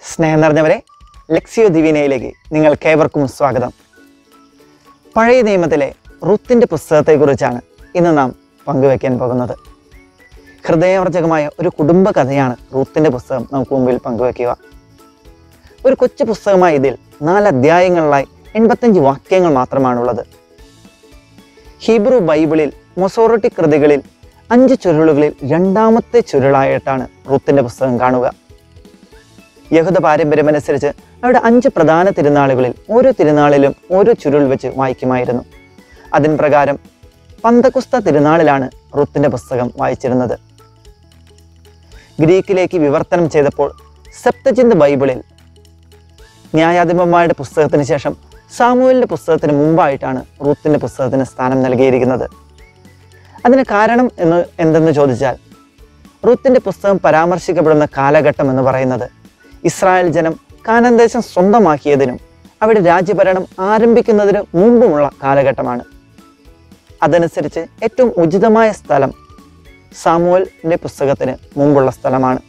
സ്നേഹം നിറഞ്ഞവരെ ലക്സിയോ ദിവീനയിലേക്ക് നിങ്ങൾക്കേവർക്കും സ്വാഗതം പഴയ നിയമത്തിലെ റുത്തിൻ്റെ പുസ്തകത്തെക്കുറിച്ചാണ് ഇന്ന് നാം പങ്കുവയ്ക്കാൻ പോകുന്നത് ഹൃദയവർജകമായ ഒരു കുടുംബ കഥയാണ് റൂത്തിൻ്റെ പുസ്തകം നമുക്ക് മുമ്പിൽ പങ്കുവയ്ക്കുക ഒരു കൊച്ചു പുസ്തകമായ ഇതിൽ നാല് അധ്യായങ്ങളിലായി എൺപത്തഞ്ച് വാക്യങ്ങൾ മാത്രമാണുള്ളത് ഹീബ്രു ബൈബിളിൽ മൊസോറട്ടി കൃതികളിൽ അഞ്ച് ചുരുളുകളിൽ രണ്ടാമത്തെ ചുരുളായിട്ടാണ് റൂത്തിൻ്റെ പുസ്തകം കാണുക യഹൂദ പാരമ്പര്യമനുസരിച്ച് അവിടെ അഞ്ച് പ്രധാന തിരുനാളുകളിൽ ഓരോ തിരുനാളിലും ഓരോ ചുരുൾ വെച്ച് വായിക്കുമായിരുന്നു അതിൻ പ്രകാരം പന്തകുസ്ത തിരുനാളിലാണ് റുത്തിൻ്റെ പുസ്തകം വായിച്ചിരുന്നത് ഗ്രീക്കിലേക്ക് വിവർത്തനം ചെയ്തപ്പോൾ സെപ്തചിന്ത ബൈബിളിൽ ന്യായാധിപന്മാരുടെ പുസ്തകത്തിന് ശേഷം സാമുവലിൻ്റെ പുസ്തകത്തിന് മുമ്പായിട്ടാണ് റൂത്തിൻ്റെ പുസ്തകത്തിന് സ്ഥാനം നൽകിയിരിക്കുന്നത് അതിന് കാരണം എന്ന് എന്തെന്ന് ചോദിച്ചാൽ റൂത്തിൻ്റെ പുസ്തകം പരാമർശിക്കപ്പെടുന്ന കാലഘട്ടം എന്ന് പറയുന്നത് ഇസ്രായേൽ ജനം കാനാൻ ദേശം സ്വന്തമാക്കിയതിനും അവിടെ രാജ്യഭരണം ആരംഭിക്കുന്നതിന് മുമ്പുമുള്ള കാലഘട്ടമാണ് അതനുസരിച്ച് ഏറ്റവും ഉചിതമായ സ്ഥലം സാമുവലിൻ്റെ പുസ്തകത്തിന് മുമ്പുള്ള സ്ഥലമാണ്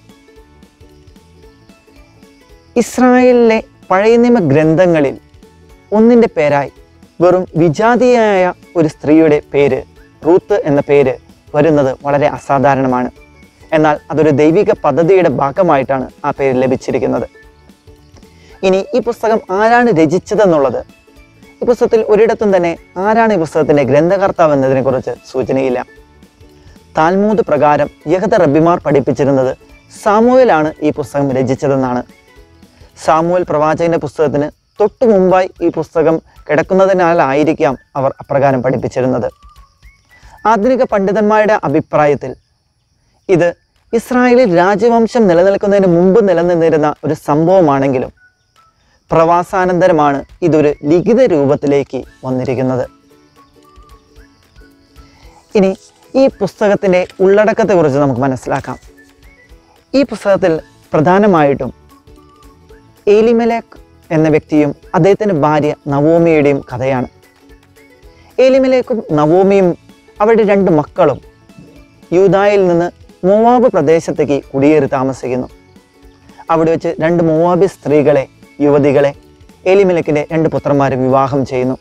ഇസ്രായേലിലെ പഴയ നിയമ ഗ്രന്ഥങ്ങളിൽ ഒന്നിൻ്റെ പേരായി വെറും വിജാതിയായ ഒരു സ്ത്രീയുടെ പേര് റൂത്ത് എന്ന പേര് വരുന്നത് വളരെ അസാധാരണമാണ് എന്നാൽ അതൊരു ദൈവിക പദ്ധതിയുടെ ഭാഗമായിട്ടാണ് ആ പേര് ലഭിച്ചിരിക്കുന്നത് ഇനി ഈ പുസ്തകം ആരാണ് രചിച്ചതെന്നുള്ളത് ഈ പുസ്തകത്തിൽ ഒരിടത്തും തന്നെ ആരാണ് ഈ പുസ്തകത്തിന്റെ ഗ്രന്ഥകർത്താവ് എന്നതിനെക്കുറിച്ച് സൂചനയില്ല താൽമൂത് പ്രകാരം യഹദ റബ്ബിമാർ പഠിപ്പിച്ചിരുന്നത് സാമുവലാണ് ഈ പുസ്തകം രചിച്ചതെന്നാണ് സാമുവൽ പ്രവാചകന്റെ പുസ്തകത്തിന് തൊട്ടു മുമ്പായി ഈ പുസ്തകം കിടക്കുന്നതിനാലായിരിക്കാം അവർ അപ്രകാരം പഠിപ്പിച്ചിരുന്നത് ആധുനിക പണ്ഡിതന്മാരുടെ അഭിപ്രായത്തിൽ ഇത് ഇസ്രായേലിൽ രാജവംശം നിലനിൽക്കുന്നതിന് മുമ്പ് നിലനിന്നിരുന്ന ഒരു സംഭവമാണെങ്കിലും പ്രവാസാനന്തരമാണ് ഇതൊരു ലിഖിത രൂപത്തിലേക്ക് വന്നിരിക്കുന്നത് ഇനി ഈ പുസ്തകത്തിൻ്റെ ഉള്ളടക്കത്തെക്കുറിച്ച് നമുക്ക് മനസ്സിലാക്കാം ഈ പുസ്തകത്തിൽ പ്രധാനമായിട്ടും ഏലിമലേക് എന്ന വ്യക്തിയും അദ്ദേഹത്തിൻ്റെ ഭാര്യ നവോമിയുടെയും കഥയാണ് ഏലിമലേക്കും നവോമിയും അവരുടെ രണ്ട് മക്കളും യൂതായിൽ നിന്ന് മോവാബ് പ്രദേശത്തേക്ക് കുടിയേറി താമസിക്കുന്നു അവിടെ വെച്ച് രണ്ട് മോവാബി സ്ത്രീകളെ യുവതികളെ ഏലിമലക്കിൻ്റെ രണ്ട് പുത്രന്മാരെ വിവാഹം ചെയ്യുന്നു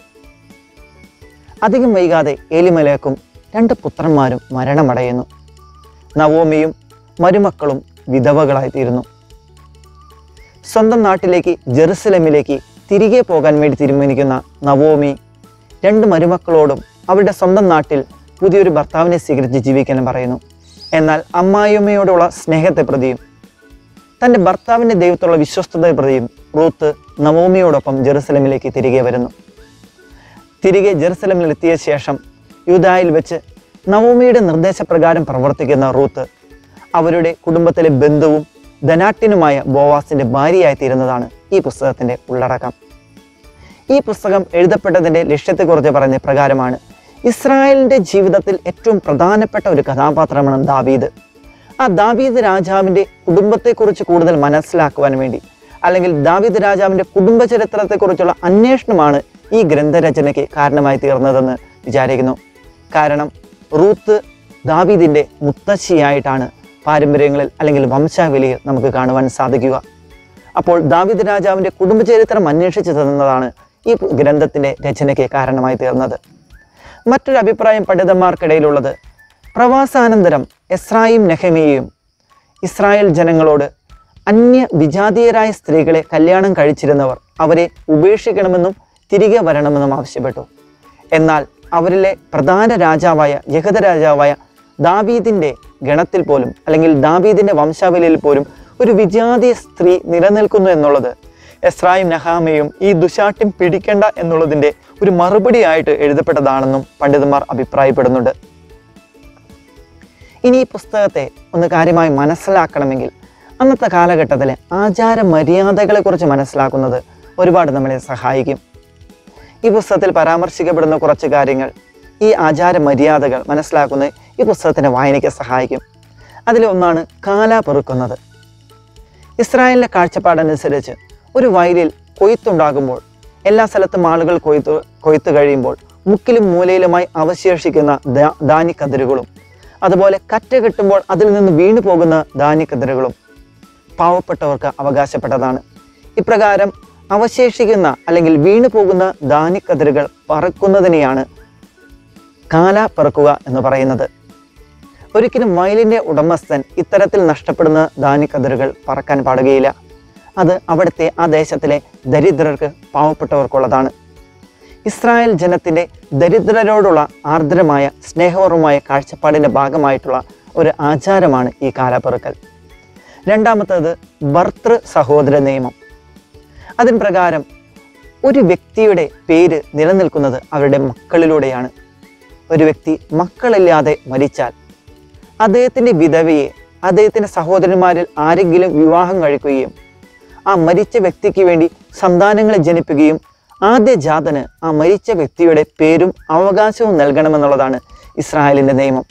അധികം വൈകാതെ ഏലിമലേക്കും രണ്ട് പുത്രന്മാരും മരണമടയുന്നു നവോമിയും മരുമക്കളും വിധവകളായിത്തീരുന്നു സ്വന്തം നാട്ടിലേക്ക് ജെറുസലമിലേക്ക് തിരികെ പോകാൻ വേണ്ടി തീരുമാനിക്കുന്ന നവോമി രണ്ട് മരുമക്കളോടും അവരുടെ സ്വന്തം നാട്ടിൽ പുതിയൊരു ഭർത്താവിനെ സ്വീകരിച്ച് ജീവിക്കാനും പറയുന്നു എന്നാൽ അമ്മായിയമ്മയോടുള്ള സ്നേഹത്തെ പ്രതിയും തൻ്റെ ഭർത്താവിൻ്റെ ദൈവത്തുള്ള വിശ്വസ്തതയെ പ്രതിയും റൂത്ത് നവോമിയോടൊപ്പം ജെറുസലമിലേക്ക് തിരികെ വരുന്നു തിരികെ ജെറുസലമിൽ എത്തിയ ശേഷം യൂതായിൽ വെച്ച് നവോമിയുടെ നിർദ്ദേശപ്രകാരം പ്രവർത്തിക്കുന്ന റൂത്ത് അവരുടെ കുടുംബത്തിലെ ബന്ധുവും ധനാട്യനുമായ ബോവാസിന്റെ ഭാര്യയായി തീരുന്നതാണ് ഈ പുസ്തകത്തിന്റെ ഉള്ളടക്കം ഈ പുസ്തകം എഴുതപ്പെട്ടതിന്റെ ലക്ഷ്യത്തെക്കുറിച്ച് പറഞ്ഞ പ്രകാരമാണ് ഇസ്രായേലിന്റെ ജീവിതത്തിൽ ഏറ്റവും പ്രധാനപ്പെട്ട ഒരു കഥാപാത്രമാണ് ദാവീദ് ആ ദാവീദ് രാജാവിന്റെ കുടുംബത്തെക്കുറിച്ച് കൂടുതൽ മനസ്സിലാക്കുവാൻ വേണ്ടി അല്ലെങ്കിൽ ദാവീദ് രാജാവിന്റെ കുടുംബ ചരിത്രത്തെക്കുറിച്ചുള്ള അന്വേഷണമാണ് ഈ ഗ്രന്ഥരചനയ്ക്ക് കാരണമായി തീർന്നതെന്ന് വിചാരിക്കുന്നു കാരണം റൂത്ത് ദാവീദിന്റെ മുത്തശ്ശിയായിട്ടാണ് പാരമ്പര്യങ്ങളിൽ അല്ലെങ്കിൽ വംശാവലിയിൽ നമുക്ക് കാണുവാൻ സാധിക്കുക അപ്പോൾ ദാവിദ് രാജാവിൻ്റെ കുടുംബചരിത്രം അന്വേഷിച്ചു തന്നതാണ് ഈ ഗ്രന്ഥത്തിൻ്റെ രചനയ്ക്ക് കാരണമായി തീർന്നത് മറ്റൊരു അഭിപ്രായം പണ്ഡിതന്മാർക്കിടയിലുള്ളത് പ്രവാസാനന്തരം എസ്രായും നെഹമിയയും ഇസ്രായേൽ ജനങ്ങളോട് അന്യ വിജാതീയരായ സ്ത്രീകളെ കല്യാണം കഴിച്ചിരുന്നവർ അവരെ ഉപേക്ഷിക്കണമെന്നും തിരികെ വരണമെന്നും ആവശ്യപ്പെട്ടു എന്നാൽ അവരിലെ പ്രധാന രാജാവായ യഹദ രാജാവായ ദാവീദിൻ്റെ ഗണത്തിൽ പോലും അല്ലെങ്കിൽ ദാവീദിൻ്റെ വംശാവലിയിൽ പോലും ഒരു വിജാതീയ സ്ത്രീ നിലനിൽക്കുന്നു എന്നുള്ളത് എസ്രായും നഹാമയും ഈ ദുശാഠ്യം പിടിക്കേണ്ട എന്നുള്ളതിൻ്റെ ഒരു മറുപടിയായിട്ട് എഴുതപ്പെട്ടതാണെന്നും പണ്ഡിതന്മാർ അഭിപ്രായപ്പെടുന്നുണ്ട് ഇനി ഈ പുസ്തകത്തെ ഒന്ന് കാര്യമായി മനസ്സിലാക്കണമെങ്കിൽ അന്നത്തെ കാലഘട്ടത്തിലെ ആചാര മര്യാദകളെക്കുറിച്ച് മനസ്സിലാക്കുന്നത് ഒരുപാട് നമ്മളെ സഹായിക്കും ഈ പുസ്തകത്തിൽ പരാമർശിക്കപ്പെടുന്ന കുറച്ച് കാര്യങ്ങൾ ഈ ആചാര മര്യാദകൾ മനസ്സിലാക്കുന്നത് ഈ പുസ്തകത്തിൻ്റെ വായനയ്ക്ക് സഹായിക്കും അതിലൊന്നാണ് കാല പെറുക്കുന്നത് ഇസ്രായേലിൻ്റെ കാഴ്ചപ്പാടനുസരിച്ച് ഒരു വയലിൽ കൊയ്ത്തുണ്ടാകുമ്പോൾ എല്ലാ സ്ഥലത്തും ആളുകൾ കൊയ്ത്ത് കൊയ്ത്ത് കഴിയുമ്പോൾ മുക്കിലും മൂലയിലുമായി അവശേഷിക്കുന്ന ധാ- ധാന്യക്കതിരുകളും അതുപോലെ കറ്റ കിട്ടുമ്പോൾ അതിൽ നിന്ന് വീണു പോകുന്ന ധാന്യക്കതിരുകളും പാവപ്പെട്ടവർക്ക് അവകാശപ്പെട്ടതാണ് ഇപ്രകാരം അവശേഷിക്കുന്ന അല്ലെങ്കിൽ വീണു പോകുന്ന ധാന്യക്കതിരുകൾ പറക്കുന്നതിനെയാണ് കാല പറക്കുക എന്ന് പറയുന്നത് ഒരിക്കലും വയലിൻ്റെ ഉടമസ്ഥൻ ഇത്തരത്തിൽ നഷ്ടപ്പെടുന്ന ധാന്യക്കതിരുകൾ പറക്കാൻ പാടുകയില്ല അത് അവിടുത്തെ ആ ദേശത്തിലെ ദരിദ്രർക്ക് പാവപ്പെട്ടവർക്കുള്ളതാണ് ഇസ്രായേൽ ജനത്തിൻ്റെ ദരിദ്രരോടുള്ള ആർദ്രമായ സ്നേഹപൂർവമായ കാഴ്ചപ്പാടിൻ്റെ ഭാഗമായിട്ടുള്ള ഒരു ആചാരമാണ് ഈ കാലപ്പെറുക്കൽ രണ്ടാമത്തേത് ഭർത്തൃ സഹോദര നിയമം അതിൻ പ്രകാരം ഒരു വ്യക്തിയുടെ പേര് നിലനിൽക്കുന്നത് അവരുടെ മക്കളിലൂടെയാണ് ഒരു വ്യക്തി മക്കളില്ലാതെ മരിച്ചാൽ അദ്ദേഹത്തിൻ്റെ വിധവയെ അദ്ദേഹത്തിൻ്റെ സഹോദരന്മാരിൽ ആരെങ്കിലും വിവാഹം കഴിക്കുകയും ആ മരിച്ച വ്യക്തിക്ക് വേണ്ടി സന്താനങ്ങളെ ജനിപ്പിക്കുകയും ആദ്യ ജാതന് ആ മരിച്ച വ്യക്തിയുടെ പേരും അവകാശവും നൽകണമെന്നുള്ളതാണ് ഇസ്രായേലിൻ്റെ നിയമം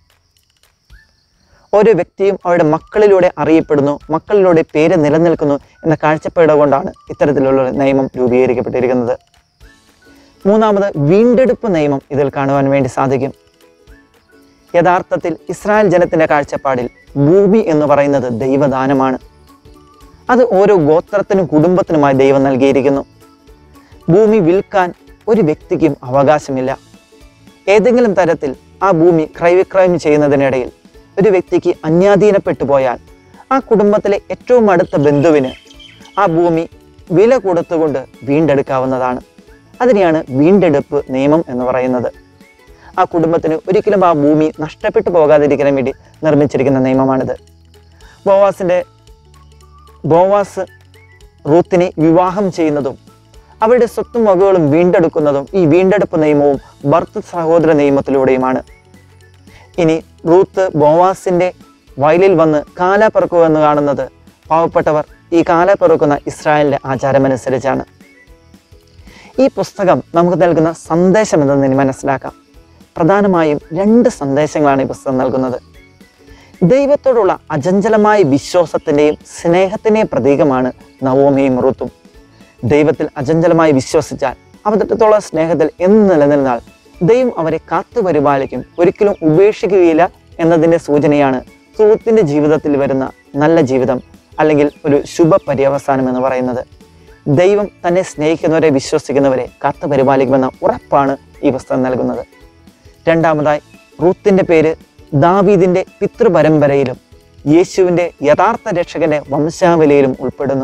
ഓരോ വ്യക്തിയും അവരുടെ മക്കളിലൂടെ അറിയപ്പെടുന്നു മക്കളിലൂടെ പേര് നിലനിൽക്കുന്നു എന്ന കാഴ്ചപ്പാട് കൊണ്ടാണ് ഇത്തരത്തിലുള്ള ഒരു നിയമം രൂപീകരിക്കപ്പെട്ടിരിക്കുന്നത് മൂന്നാമത് വീണ്ടെടുപ്പ് നിയമം ഇതിൽ കാണുവാൻ വേണ്ടി സാധിക്കും യഥാർത്ഥത്തിൽ ഇസ്രായേൽ ജനത്തിൻ്റെ കാഴ്ചപ്പാടിൽ ഭൂമി എന്ന് പറയുന്നത് ദൈവദാനമാണ് അത് ഓരോ ഗോത്രത്തിനും കുടുംബത്തിനുമായി ദൈവം നൽകിയിരിക്കുന്നു ഭൂമി വിൽക്കാൻ ഒരു വ്യക്തിക്കും അവകാശമില്ല ഏതെങ്കിലും തരത്തിൽ ആ ഭൂമി ക്രയവിക്രയം ചെയ്യുന്നതിനിടയിൽ ഒരു വ്യക്തിക്ക് അന്യാധീനപ്പെട്ടു പോയാൽ ആ കുടുംബത്തിലെ ഏറ്റവും അടുത്ത ബന്ധുവിന് ആ ഭൂമി വില കൊടുത്തുകൊണ്ട് വീണ്ടെടുക്കാവുന്നതാണ് അതിനെയാണ് വീണ്ടെടുപ്പ് നിയമം എന്ന് പറയുന്നത് ആ കുടുംബത്തിന് ഒരിക്കലും ആ ഭൂമി നഷ്ടപ്പെട്ടു പോകാതിരിക്കാൻ വേണ്ടി നിർമ്മിച്ചിരിക്കുന്ന നിയമമാണിത് ബോവാസിൻ്റെ ബോവാസ് റൂത്തിനെ വിവാഹം ചെയ്യുന്നതും അവരുടെ സ്വത്തും വകകളും വീണ്ടെടുക്കുന്നതും ഈ വീണ്ടെടുപ്പ് നിയമവും ഭർത്തൃ സഹോദര നിയമത്തിലൂടെയുമാണ് ഇനി റൂത്ത് ബോവാസിൻ്റെ വയലിൽ വന്ന് കാല പെറുക്കുക എന്ന് കാണുന്നത് പാവപ്പെട്ടവർ ഈ കാല പെറുക്കുന്ന ഇസ്രായേലിൻ്റെ ആചാരമനുസരിച്ചാണ് ഈ പുസ്തകം നമുക്ക് നൽകുന്ന സന്ദേശം എന്തെന്ന് ഇനി മനസ്സിലാക്കാം പ്രധാനമായും രണ്ട് സന്ദേശങ്ങളാണ് ഈ പുസ്തകം നൽകുന്നത് ദൈവത്തോടുള്ള അചഞ്ചലമായ വിശ്വാസത്തിൻ്റെയും സ്നേഹത്തിൻ്റെയും പ്രതീകമാണ് നവോമിയും റുത്തും ദൈവത്തിൽ അചഞ്ചലമായി വിശ്വസിച്ചാൽ അവതട്ടത്തോളം സ്നേഹത്തിൽ എന്ന് നിലനിന്നാൽ ദൈവം അവരെ കാത്തു പരിപാലിക്കും ഒരിക്കലും ഉപേക്ഷിക്കുകയില്ല എന്നതിൻ്റെ സൂചനയാണ് സുഹൃത്തിൻ്റെ ജീവിതത്തിൽ വരുന്ന നല്ല ജീവിതം അല്ലെങ്കിൽ ഒരു ശുഭ പര്യവസാനം എന്ന് പറയുന്നത് ദൈവം തന്നെ സ്നേഹിക്കുന്നവരെ വിശ്വസിക്കുന്നവരെ കാത്തു പരിപാലിക്കുമെന്ന ഉറപ്പാണ് ഈ പുസ്തകം നൽകുന്നത് രണ്ടാമതായി റൂത്തിൻ്റെ പേര് ദാവീദിൻ്റെ പിതൃപരമ്പരയിലും യേശുവിൻ്റെ യഥാർത്ഥ രക്ഷകന്റെ വംശാവലിയിലും ഉൾപ്പെടുന്നു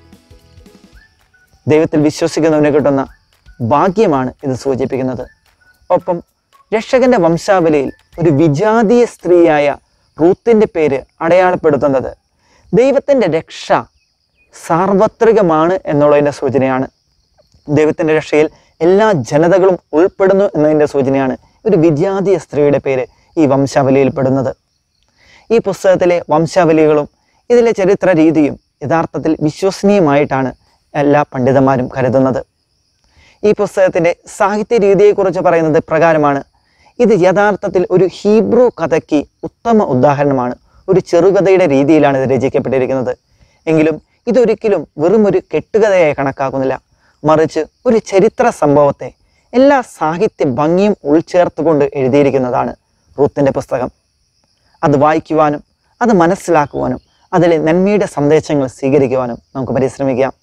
ദൈവത്തിൽ വിശ്വസിക്കുന്നവന് കിട്ടുന്ന ഭാഗ്യമാണ് ഇത് സൂചിപ്പിക്കുന്നത് ഒപ്പം രക്ഷകന്റെ വംശാവലിയിൽ ഒരു വിജാതീയ സ്ത്രീയായ റൂത്തിൻ്റെ പേര് അടയാളപ്പെടുത്തുന്നത് ദൈവത്തിൻ്റെ രക്ഷ സാർവത്രികമാണ് എന്നുള്ളതിൻ്റെ സൂചനയാണ് ദൈവത്തിൻ്റെ രക്ഷയിൽ എല്ലാ ജനതകളും ഉൾപ്പെടുന്നു എന്നതിൻ്റെ സൂചനയാണ് ഒരു വിജാതീയ സ്ത്രീയുടെ പേര് ഈ വംശാവലിയിൽ പെടുന്നത് ഈ പുസ്തകത്തിലെ വംശാവലികളും ഇതിലെ ചരിത്ര രീതിയും യഥാർത്ഥത്തിൽ വിശ്വസനീയമായിട്ടാണ് എല്ലാ പണ്ഡിതന്മാരും കരുതുന്നത് ഈ പുസ്തകത്തിൻ്റെ സാഹിത്യ രീതിയെക്കുറിച്ച് പറയുന്നത് പ്രകാരമാണ് ഇത് യഥാർത്ഥത്തിൽ ഒരു ഹീബ്രു കഥയ്ക്ക് ഉത്തമ ഉദാഹരണമാണ് ഒരു ചെറുകഥയുടെ രീതിയിലാണ് ഇത് രചിക്കപ്പെട്ടിരിക്കുന്നത് എങ്കിലും ഇതൊരിക്കലും വെറും ഒരു കെട്ടുകഥയായി കണക്കാക്കുന്നില്ല മറിച്ച് ഒരു ചരിത്ര സംഭവത്തെ എല്ലാ സാഹിത്യ ഭംഗിയും ഉൾച്ചേർത്തുകൊണ്ട് എഴുതിയിരിക്കുന്നതാണ് റൂത്തിൻ്റെ പുസ്തകം അത് വായിക്കുവാനും അത് മനസ്സിലാക്കുവാനും അതിലെ നന്മയുടെ സന്ദേശങ്ങൾ സ്വീകരിക്കുവാനും നമുക്ക് പരിശ്രമിക്കാം